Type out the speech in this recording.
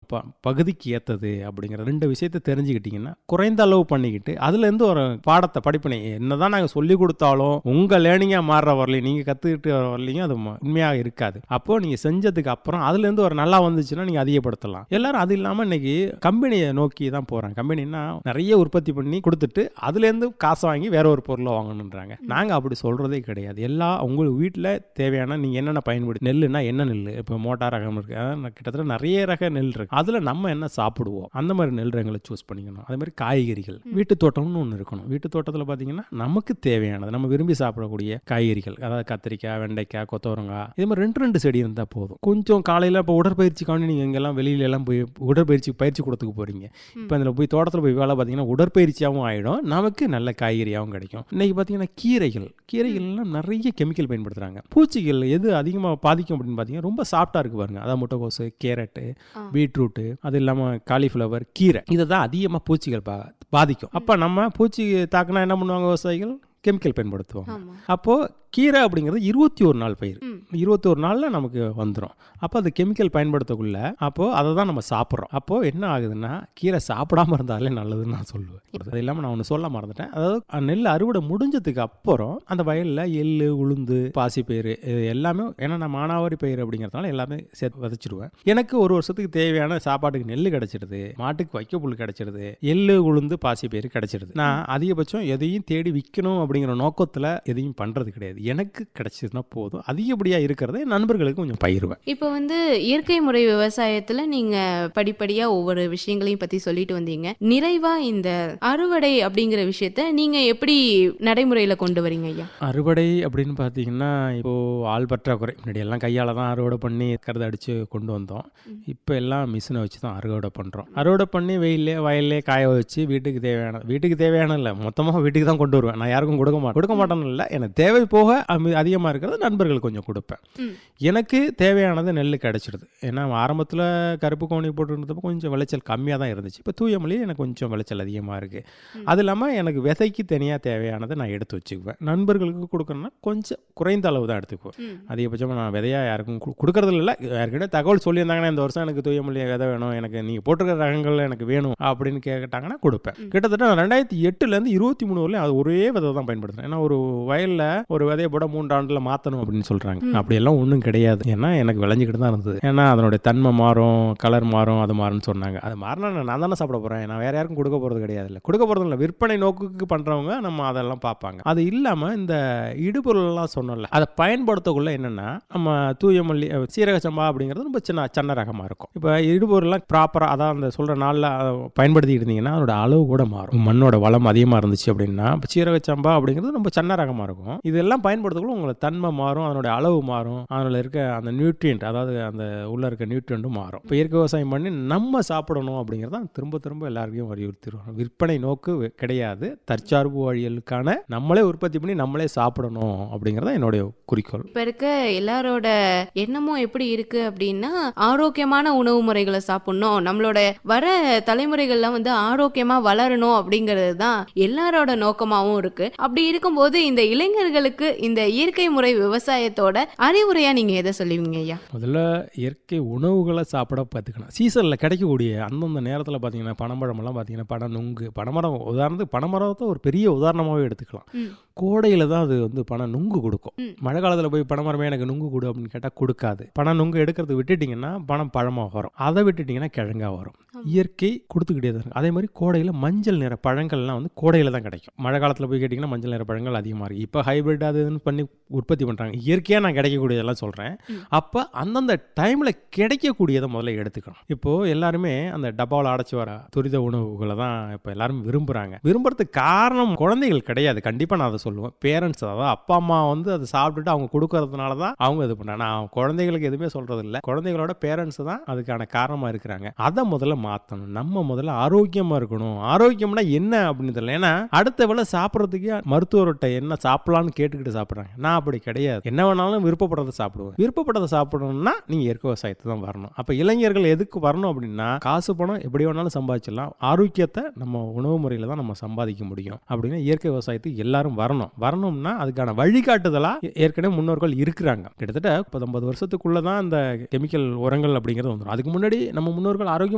ப பகுதிக்கு ஏற்றது அப்படிங்கிற ரெண்டு விஷயத்தை தெரிஞ்சுக்கிட்டிங்கன்னா குறைந்த அளவு பண்ணிக்கிட்டு அதுலேருந்து ஒரு பாடத்தை படிப்பினை என்னதான் நாங்கள் சொல்லி கொடுத்தாலும் உங்கள் லேர்னிங்காக மாறுற வரலையும் நீங்கள் கற்றுக்கிட்டு வர வரலையும் அது ம- உண்மையாக இருக்காது அப்போது நீங்கள் செஞ்சதுக்கு அப்புறம் அதுலேருந்து ஒரு நல்லா வந்துச்சுன்னா நீங்கள் அதிகப்படுத்தலாம் எல்லாரும் அது இல்லாமல் இன்னைக்கு கம்பெனியை நோக்கி தான் போகிறாங்க கம்பெனின்னா நிறைய உற்பத்தி பண்ணி கொடுத்துட்டு அதுலேருந்து காசு வாங்கி வேற ஒரு பொருளை வாங்கணுன்றாங்க நாங்கள் அப்படி சொல்கிறதே கிடையாது எல்லா உங்களுக்கு வீட்டில் தேவையான நீங்கள் என்னென்ன பயன்படுத்தி நெல்லுனா என்ன நெல் இப்போ மோட்டார் ரகம் இருக்குது அதான் கிட்டத்தட்ட நிறைய ரக நெல் இருக்குது அதில் நம்ம என்ன சாப்பிடுவோம் அந்த மாதிரி நெல் ரகங்களை சூஸ் பண்ணிக்கணும் அதே மாதிரி காய்கறிகள் வீட்டு தோட்டம்னு ஒன்று இருக்கணும் வீட்டு தோட்டத்தில் பார்த்தீங்கன்னா நமக்கு தேவையானது நம்ம விரும்பி சாப்பிடக்கூடிய காய்கறிகள் அதாவது கத்திரிக்காய் வெண்டைக்காய் கொத்தவரங்காய் இது மாதிரி ரெண்டு ரெண்டு செடி இருந்தால் போதும் கொஞ்சம் காலையில் இப்போ உடற்பயிற்சிக்காண்டி நீங்கள் இங்கெல்லாம் வெளியில எல்லாம் போய் உடற்பயிற்சி பயிற்சி கொடுத்துக்கு போகிறீங்க இப்போ அதில் போய் தோட்டத்தில் போய் வேலை பார்த்தீங்கன்னா உடற்பயிற்சியாகவும் ஆகிடும் நமக்கு நல்ல காய்கறியாகவும் கிடைக்கும் இன்னைக்கு பார்த்தீங்கன்னா கீரைகள் கீரைகள்லாம் நிறைய கெமிக்கல் பயன்படுத்துகிறாங்க பூச்சிகள் எது அதிகமாக பாதிக்கும் அப்படின்னு பார்த்தீங்கன்னா ரொம்ப சாஃப்டாக இருக்கு பாருங்க அதான் முட்டைக்கோசு கேரட்டு ஆ. பீட்ரூட்டு அது இல்லாமல் காலிஃப்ளவர் கீரை இதை தான் அதிகமாக பூச்சிகள் பா பாதிக்கும் அப்போ நம்ம பூச்சி தாக்குனா என்ன பண்ணுவாங்க விவசாயிகள் கெமிக்கல் பயன்படுத்துவாங்க ஆமா அப்போது கீரை அப்படிங்கிறது இருபத்தி ஒரு நாள் பயிர் ம். இருபத்தி ஒரு நாளில் நமக்கு வந்துடும் அப்போ அது கெமிக்கல் பயன்படுத்தக்குள்ள அப்போது அதை தான் நம்ம சாப்பிட்றோம் அப்போது என்ன ஆகுதுன்னா கீரை சாப்பிடாம இருந்தாலே நல்லதுன்னு நான் சொல்லுவேன் அது இல்லாமல் நான் ஒன்று சொல்ல மறந்துட்டேன் அதாவது அஹ், நெல் அறுவடை முடிஞ்சதுக்கு அப்புறம் அந்த வயலில் எள்ளு உளுந்து பாசிப்பயிறு இது எல்லாமே ஏன்னா நான் மானாவாரி பயிர் அப்படிங்கிறதுனால எல்லாமே சேர்த்து விதைச்சிடுவேன் எனக்கு ஒரு வருஷத்துக்கு தேவையான சாப்பாட்டுக்கு நெல் கிடைச்சிடுது மாட்டுக்கு வைக்க புல் கிடைச்சிடுது எள்ளு உளுந்து பாசிப்பயிறு கிடைச்சிடுது நான் அதிகபட்சம் எதையும் தேடி விற்கணும் அப்படிங்கிற நோக்கத்தில் எதையும் பண்ணுறது கிடையாது எனக்கு கிடைச்சதுன்னா போதும் அதிகப்படியாக இருக்கிறத என் நண்பர்களுக்கு கொஞ்சம் பயிர்வேன் இப்போ வந்து இயற்கை முறை விவசாயத்துல நீங்க படிப்படியா ஒவ்வொரு விஷயங்களையும் பத்தி சொல்லிட்டு வந்தீங்க நிறைவா இந்த அறுவடை அப்படிங்கிற விஷயத்த நீங்க எப்படி நடைமுறையில கொண்டு வரீங்க ஐயா அறுவடை அப்படின்னு பார்த்தீங்கன்னா இப்போ ஆள் பற்றாக்குறை முன்னாடி எல்லாம் கையால் தான் அறுவடை பண்ணி கருதை அடித்து கொண்டு வந்தோம் இப்போ எல்லாம் மிஷினை வச்சு தான் அறுவடை பண்ணுறோம் அறுவடை பண்ணி வெயிலே வயல்லே காய வச்சு வீட்டுக்கு தேவையான வீட்டுக்கு தேவையான இல்லை மொத்தமாக வீட்டுக்கு தான் கொண்டு வருவேன் நான் யாருக்கும் கொடுக்க மாட்டேன் கொடுக்க மாட்டேன்னு இல்லை எனக்கு தேவை போக அதிகமாக இருக்கிறது நண்பர்களுக்கு கொஞ்சம் கொடுப்பேன் ம். எனக்கு தேவையானது நெல் கிடைச்சிடுது ஏன்னா ஆரம்பத்தில் கருப்பு கோணி போட்டுருந்தப்போ கொஞ்சம் விளைச்சல் கம்மியாக தான் இருந்துச்சு இப்போ தூயமொழி எனக்கு கொஞ்சம் விளைச்சல் அதிகமாக இருக்குது அது இல்லாமல் எனக்கு விதைக்கு தனியாக தேவையானதை நான் எடுத்து வச்சுக்குவேன் நண்பர்களுக்கு கொடுக்கணும்னா கொஞ்சம் குறைந்த அளவு தான் எடுத்துக்குவேன் ம். அதிகபட்சமாக நான் விதையாக யாருக்கும் கு- கொடுக்கறதில்ல இல்லை யாருக்கிட்ட தகவல் சொல்லியிருந்தாங்கன்னா இந்த வருஷம் எனக்கு தூயமொழி விதை வேணும் எனக்கு நீங்கள் போட்டிருக்கிற ரகங்கள் எனக்கு வேணும் அப்படின்னு கேட்டாங்கன்னா கொடுப்பேன் கிட்டத்தட்ட நான் ரெண்டாயிரத்தி எட்டுலேருந்து இருபத்தி மூணு வரலையும் அது ஒரே விதை தான் பயன்படுத்துகிறேன் ஏன்னா ஒரு வயலில் ஒரு விதையை போட மூன்று ஆண்டில் மாற்றணும் அப்படின்னு சொல்கிறாங்க அப்படியெல்லாம் ஒன்றும் கிடையாது ஏன்னா எனக்கு விளைஞ்சிக்கிட்டு தான் இருந்தது ஏன்னா அதனுடைய தன்மை மாறும் கலர் மாறும் அது மாறும்னு சொன்னாங்க அது மாறினா நான் தானே சாப்பிட போகிறேன் நான் வேற யாருக்கும் கொடுக்க போகிறது கிடையாது இல்லை கொடுக்க போகிறது இல்லை விற்பனை நோக்குக்கு பண்ணுறவங்க நம்ம அதெல்லாம் பார்ப்பாங்க அது இல்லாமல் இந்த இடுபொருள்லாம் சொன்னோம்ல அதை பயன்படுத்தக்குள்ள என்னென்னா நம்ம தூயமல்லி அஹ், சீரக சம்பா அப்படிங்கிறது ரொம்ப சின்ன சின்ன ரகமாக இருக்கும் இப்போ இடுபொருள்லாம் ப்ராப்பராக அதான் அந்த சொல்கிற நாளில் பயன்படுத்திட்டு இருந்தீங்கன்னா அதோட அளவு கூட மாறும் மண்ணோட வளம் அதிகமாக இருந்துச்சு அப்படின்னா இப்போ சீரக சம்பா அப்படிங்கிறது ரொம்ப சின்ன ரகமாக இருக்கும் இதெல்லாம் பயன்படுத்தக்குள்ள உங்களுக்கு தன்மை மாறும் அதனோட அளவு மாறும் அதில் இருக்க அந்த நியூட்ரியன்ட் அதாவது அந்த உள்ள இருக்க நியூட்ரியன்ட்டும் மாறும் இப்போ இயற்கை விவசாயம் பண்ணி நம்ம சாப்பிடணும் அப்படிங்கிறத திரும்ப திரும்ப எல்லாருக்கும் வலியுறுத்திடுவோம் விற்பனை நோக்கு வே- கிடையாது தற்சார்பு வழிகளுக்கான நம்மளே உற்பத்தி பண்ணி நம்மளே சாப்பிடணும் அப்படிங்கிறத என்னுடைய குறிக்கோள் இப்ப இருக்க எல்லாரோட எண்ணமும் எப்படி இருக்கு அப்படின்னா ஆரோக்கியமான உணவு முறைகளை சாப்பிடணும் நம்மளோட வர தலைமுறைகள்லாம் வந்து ஆரோக்கியமா வளரணும் அப்படிங்கிறது தான் எல்லாரோட நோக்கமாவும் இருக்கு அப்படி இருக்கும்போது இந்த இளைஞர்களுக்கு இந்த இயற்கை முறை விவசாயத்தோட அறிவுரையா நீங்க எதை சொல்லுவீங்க ஐயா முதல்ல இயற்கை உணவுகளை சாப்பிட பார்த்துக்கணும் சீசனில் கிடைக்கக்கூடிய அந்தந்த நேரத்தில் பார்த்தீங்கன்னா பனம்பழமெல்லாம் பார்த்தீங்கன்னா பனை நுங்கு பனைமரம் உதாரணத்துக்கு பனைமரத்தை ஒரு பெரிய உதாரணமாகவே எடுத்துக்கலாம் ம். கோடையில் தான் அது வந்து பனை நுங்கு கொடுக்கும் ம். மழை காலத்தில் போய் பனைமரமே எனக்கு நுங்கு கொடு அப்படின்னு கேட்டால் கொடுக்காது பனை நுங்கு எடுக்கிறது விட்டுட்டிங்கன்னா பனம் பழமாக வரும் அதை விட்டுட்டிங்கன்னா கிழங்கா வரும் ஆமா. இயற்கை கொடுத்துக்கிட்டே தான் இருக்கும் அதே மாதிரி கோடையில் மஞ்சள் நிற பழங்கள்லாம் வந்து கோடையில் தான் கிடைக்கும் மழை காலத்தில் போய் கேட்டிங்கன்னா மஞ்சள் நிற பழங்கள் அதிகமாக இருக்குது இப்போ ஹைபிரிட் அது இதுன்னு பண்ணி உற்பத்தி பண்ணுறாங்க இயற்கையாக நான் கிடைக்கக்கூடியதெல்லாம் சொல்கிறேன் ம். அப்போ அந்தந்த டைமில் கிடைக்கக்கூடியதை முதல்ல எடுத்துக்கணும் இப்போது எல்லாருமே அந்த டப்பாவில் அடைச்சி வர துரித உணவுகளை தான் இப்போ எல்லாரும் விரும்புகிறாங்க விரும்புறதுக்கு காரணம் குழந்தைகள் கிடையாது கண்டிப்பாக நான் அதை சொல்லுவேன் பேரண்ட்ஸ் அதாவது அப்பா அம்மா வந்து அதை சாப்பிட்டுட்டு அவங்க கொடுக்கறதுனால தான் அவங்க இது பண்ணுறாங்க நான் குழந்தைகளுக்கு எதுவுமே சொல்கிறது இல்லை குழந்தைகளோட பேரண்ட்ஸ் தான் அதுக்கான காரணமாக இருக்கிறாங்க அதை முதல்ல மாற்றணும் நம்ம முதல்ல ஆரோக்கியமாக இருக்கணும் ஆரோக்கியம்னா என்ன அப்படின்னு தெரியல ஏன்னா அடுத்த வேளை சாப்பிட்றதுக்கு மருத்துவர்கிட்ட என்ன சாப்பிடலான்னு கேட்டுக்கிட்டு சாப்பிட்றாங்க நான் அப்படி கிடையாது என்ன வேணாலும் விருப்பப்படுறதை சாப்பிடுவேன் விருப்பப்படுறதை சாப்பிடணும்னா நீங்கள் இயற்கை விவசாயத்தை தான் வரணும் அப்போ இளைஞர்கள் எதுக்கு வரணும் அப்படின்னா காசு பணம் எப்படி வேணாலும் சம்பாதிச்சிடலாம் ஆரோக்கியத்தை நம்ம உணவு முறையில் தான் நம்ம சம்பாதிக்க முடியும் அப்படின்னா இயற்கை விவசாயத்துக்கு எல்லாரும் வரணும் வரணும்னா அதுக்கான வழிகாட்டுதலாக ஏற்கனவே முன்னோர்கள் இருக்கிறாங்க கிட்டத்தட்ட பத்தொன்பது வருஷத்துக்குள்ள தான் இந்த கெமிக்கல் உரங்கள் அப்படிங்கிறது வந்துடும் அதுக்கு முன்னாடி நம்ம முன்னோர்கள் ஆரோக்கியம்